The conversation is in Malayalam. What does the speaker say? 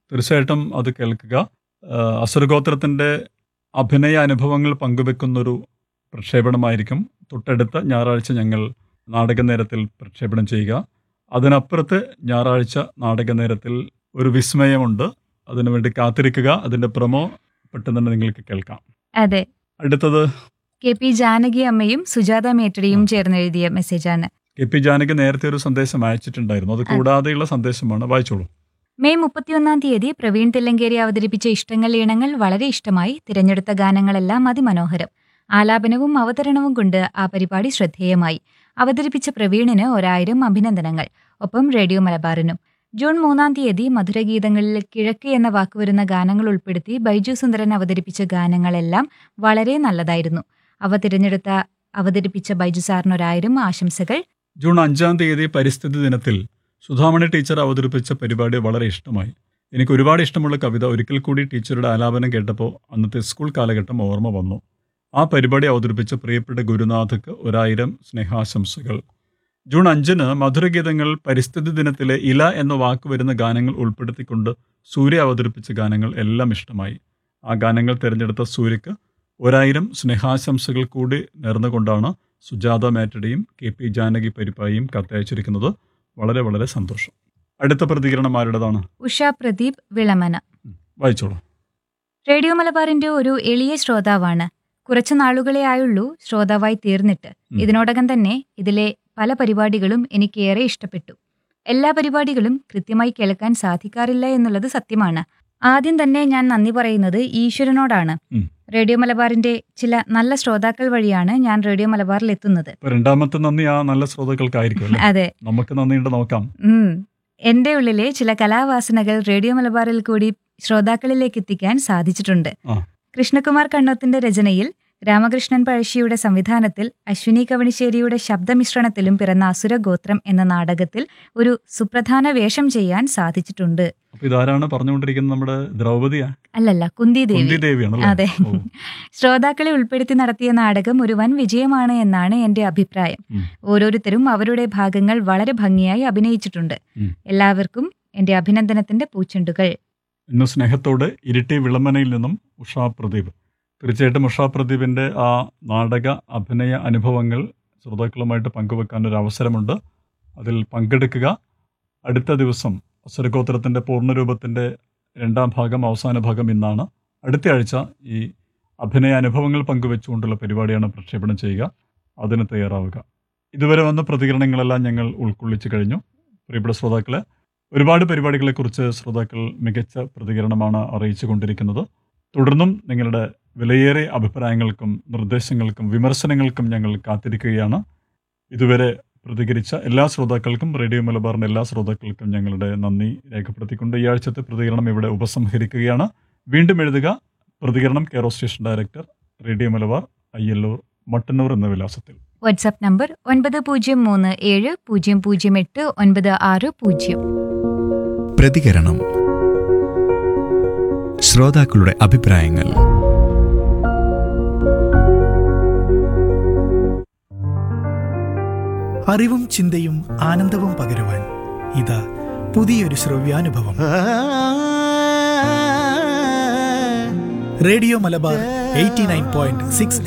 തീർച്ചയായിട്ടും അത് കേൾക്കുക ആ, അസുരഗോത്രത്തിൻ്റെ അഭിനയ അനുഭവങ്ങൾ പങ്കുവെക്കുന്നൊരു പ്രക്ഷേപണമായിരിക്കും തൊട്ടടുത്ത ഞായറാഴ്ച ഞങ്ങൾ നാടകനേരത്തിൽ പ്രക്ഷേപണം ചെയ്യുക അതിനപ്പുറത്ത് ഞായറാഴ്ച നാടകനേരത്തിൽ ഒരു വിസ്മയമുണ്ട് അതിനുവേണ്ടി കാത്തിരിക്കുക അതിൻ്റെ പ്രമോ പെട്ടെന്ന് തന്നെ നിങ്ങൾക്ക് കേൾക്കാം അതെ അടുത്തത് കെ പി ജാനകി അമ്മയും സുജാത മേറ്റടിയും ചേർന്ന് എഴുതിയ മെസ്സേജാണ് കെ പി ജാനകി നേരത്തെ ഒരു സന്ദേശം അയച്ചിട്ടുണ്ടായിരുന്നു അത് കൂടാതെയുള്ള സന്ദേശമാണ് വായിച്ചോളൂ മെയ് മുപ്പത്തിയൊന്നാം തീയതി പ്രവീൺ തില്ലങ്കേരി അവതരിപ്പിച്ച ഇഷ്ടങ്ങൾ ഈണങ്ങൾ വളരെ ഇഷ്ടമായി തിരഞ്ഞെടുത്ത ഗാനങ്ങളെല്ലാം അതിമനോഹരം ആലാപനവും അവതരണവും കൊണ്ട് ആ പരിപാടി ശ്രദ്ധേയമായി അവതരിപ്പിച്ച പ്രവീണിന് ഒരായിരം അഭിനന്ദനങ്ങൾ ഒപ്പം റേഡിയോ മലബാറിനും ജൂൺ മൂന്നാം തീയതി മധുരഗീതങ്ങളിൽ കിഴക്ക് എന്ന വാക്ക് വരുന്ന ഗാനങ്ങൾ ഉൾപ്പെടുത്തി ബൈജു സുന്ദരൻ അവതരിപ്പിച്ച ഗാനങ്ങളെല്ലാം വളരെ നല്ലതായിരുന്നു അവ തിരഞ്ഞെടുത്ത അവതരിപ്പിച്ച ബൈജു സാറിനൊരായിരം ആശംസകൾ ജൂൺ അഞ്ചാം തീയതി പരിസ്ഥിതി ദിനത്തിൽ സുധാമണി ടീച്ചർ അവതരിപ്പിച്ച പരിപാടി വളരെ ഇഷ്ടമായി എനിക്ക് ഒരുപാട് ഇഷ്ടമുള്ള കവിത ഒരിക്കൽ കൂടി ടീച്ചറുടെ ആലാപനം കേട്ടപ്പോൾ അന്നത്തെ സ്കൂൾ കാലഘട്ടം ഓർമ്മ വന്നു ആ പരിപാടി അവതരിപ്പിച്ച പ്രിയപ്പെട്ട ഗുരുനാഥക്ക് ഒരായിരം സ്നേഹാശംസകൾ ജൂൺ അഞ്ചിന് മധുരഗീതങ്ങൾ പരിസ്ഥിതി ദിനത്തിലെ ഇല എന്ന വാക്ക് വരുന്ന ഗാനങ്ങൾ ഉൾപ്പെടുത്തിക്കൊണ്ട് സൂര്യ അവതരിപ്പിച്ച ഗാനങ്ങൾ എല്ലാം ഇഷ്ടമായി ആ ഗാനങ്ങൾ തിരഞ്ഞെടുത്ത സൂര്യക്ക് ഒരായിരം സ്നേഹാശംസകൾ കൂടി നേർന്നുകൊണ്ടാണ് സുജാത മാറ്റടിയും കെ പി ജാനകി പരിപ്പായിയും കത്തയച്ചിരിക്കുന്നത് വളരെ വളരെ സന്തോഷം അടുത്ത പ്രതികരണം ആരുടേതാണ് ഉഷ പ്രദീപ് വിളമന വായിച്ചോളൂ റേഡിയോ മലബാറിന്റെ ഒരു എളിയ ശ്രോതാവാണ് കുറച്ചു നാളുകളെ ആയുള്ളൂ ശ്രോതാവായി തീർന്നിട്ട് ഉം. ഇതിനോടകം തന്നെ ഇതിലെ പല പരിപാടികളും എനിക്ക് ഏറെ ഇഷ്ടപ്പെട്ടു എല്ലാ പരിപാടികളും കൃത്യമായി കേൾക്കാൻ സാധിക്കാറില്ല എന്നുള്ളത് സത്യമാണ് ആദ്യം തന്നെ ഞാൻ നന്ദി പറയുന്നത് ഈശ്വരനോടാണ് ഉം. റേഡിയോ മലബാറിന്റെ ചില നല്ല ശ്രോതാക്കൾ വഴിയാണ് ഞാൻ റേഡിയോ മലബാറിൽ എത്തുന്നത് ഇപ്പൊ രണ്ടാമത്തെ നന്ദി ആ നല്ല ശ്രോതാക്കൾക്കായിരിക്കും അല്ലേ അതെ നമുക്ക് നന്ദിയുണ്ട് നോക്കാം ഉം. എന്റെ ഉള്ളിലെ ചില കലാവാസനകൾ റേഡിയോ മലബാറിൽ കൂടി ശ്രോതാക്കളിലേക്ക് എത്തിക്കാൻ സാധിച്ചിട്ടുണ്ട് ആ. കൃഷ്ണകുമാർ കണ്ണോത്തിന്റെ രചനയിൽ രാമകൃഷ്ണൻ പഴശ്ശിയുടെ സംവിധാനത്തിൽ അശ്വിനി കവണിശ്ശേരിയുടെ ശബ്ദമിശ്രണത്തിലും പിറന്ന അസുരഗോത്രം എന്ന നാടകത്തിൽ ഒരു സുപ്രധാന വേഷം ചെയ്യാൻ സാധിച്ചിട്ടുണ്ട് അപ്പൊ ഇതാരാണ് പറഞ്ഞുകൊണ്ടിരിക്കുന്നത് നമ്മുടെ ദ്രൗപതിയാ അല്ലല്ല കുന്തി ദേവി കുന്തി ദേവിയാണല്ലേ അതെ ഓ, ശ്രോതാക്കളെ ഉൾപ്പെടുത്തി നടത്തിയ നാടകം ഒരു വൻ വിജയമാണ് എന്നാണ് എന്റെ അഭിപ്രായം ഉം. ഓരോരുത്തരും അവരുടെ ഭാഗങ്ങൾ വളരെ ഭംഗിയായി അഭിനയിച്ചിട്ടുണ്ട് ഉം. എല്ലാവർക്കും എന്റെ അഭിനന്ദനത്തിന്റെ പൂച്ചെണ്ടുകൾ ഇന്ന് സ്നേഹത്തോടെ ഇരിട്ടി വിളമ്പനയിൽ നിന്നും ഉഷാ പ്രദീപ് തീർച്ചയായിട്ടും ഉഷാ പ്രദീപിൻ്റെ ആ നാടക അഭിനയ അനുഭവങ്ങൾ ശ്രോതാക്കളുമായിട്ട് പങ്കുവെക്കാൻ ഒരു അവസരമുണ്ട് അതിൽ പങ്കെടുക്കുക അടുത്ത ദിവസം അസുരഗോത്രത്തിൻ്റെ പൂർണ്ണരൂപത്തിൻ്റെ രണ്ടാം ഭാഗം അവസാന ഭാഗം ഇന്നാണ് അടുത്ത ആഴ്ച ഈ അഭിനയ അനുഭവങ്ങൾ പങ്കുവെച്ചുകൊണ്ടുള്ള പരിപാടിയാണ് പ്രക്ഷേപണം ചെയ്യുക അതിന് തയ്യാറാവുക ഇതുവരെ വന്ന പ്രതികരണങ്ങളെല്ലാം ഞങ്ങൾ ഉൾക്കൊള്ളിച്ചു കഴിഞ്ഞു പ്രിയപ്പെട്ട ശ്രോതാക്കളെ ഒരുപാട് പരിപാടികളെക്കുറിച്ച് ശ്രോതാക്കൾ മികച്ച പ്രതികരണമാണ് അറിയിച്ചു കൊണ്ടിരിക്കുന്നത് തുടർന്നും നിങ്ങളുടെ വിലയേറിയ അഭിപ്രായങ്ങൾക്കും നിർദ്ദേശങ്ങൾക്കും വിമർശനങ്ങൾക്കും ഞങ്ങൾ കാത്തിരിക്കുകയാണ് ഇതുവരെ പ്രതികരിച്ച എല്ലാ ശ്രോതാക്കൾക്കും റേഡിയോ മലബാറിൻ്റെ എല്ലാ ശ്രോതാക്കൾക്കും ഞങ്ങളുടെ നന്ദി രേഖപ്പെടുത്തിക്കൊണ്ട് ഈ ആഴ്ചത്തെ പ്രതികരണം ഇവിടെ ഉപസംഹരിക്കുകയാണ് വീണ്ടും എഴുതുക പ്രതികരണം care of station director radio Malabar Ayyallur Mattannur എന്ന വിലാസത്തിൽ വാട്സാപ്പ് നമ്പർ ഒൻപത് പൂജ്യം മൂന്ന് ഏഴ് പൂജ്യം പൂജ്യം എട്ട് ഒൻപത് ആറ് പൂജ്യം പ്രതികരണം ശ്രോതാക്കളുടെ അഭിപ്രായങ്ങൾ അറിവും ചിന്തയും ആനന്ദവും പകരുവാൻ ഇതാ പുതിയൊരു ശ്രവ്യാനുഭവം radio Malabar eighty nine point six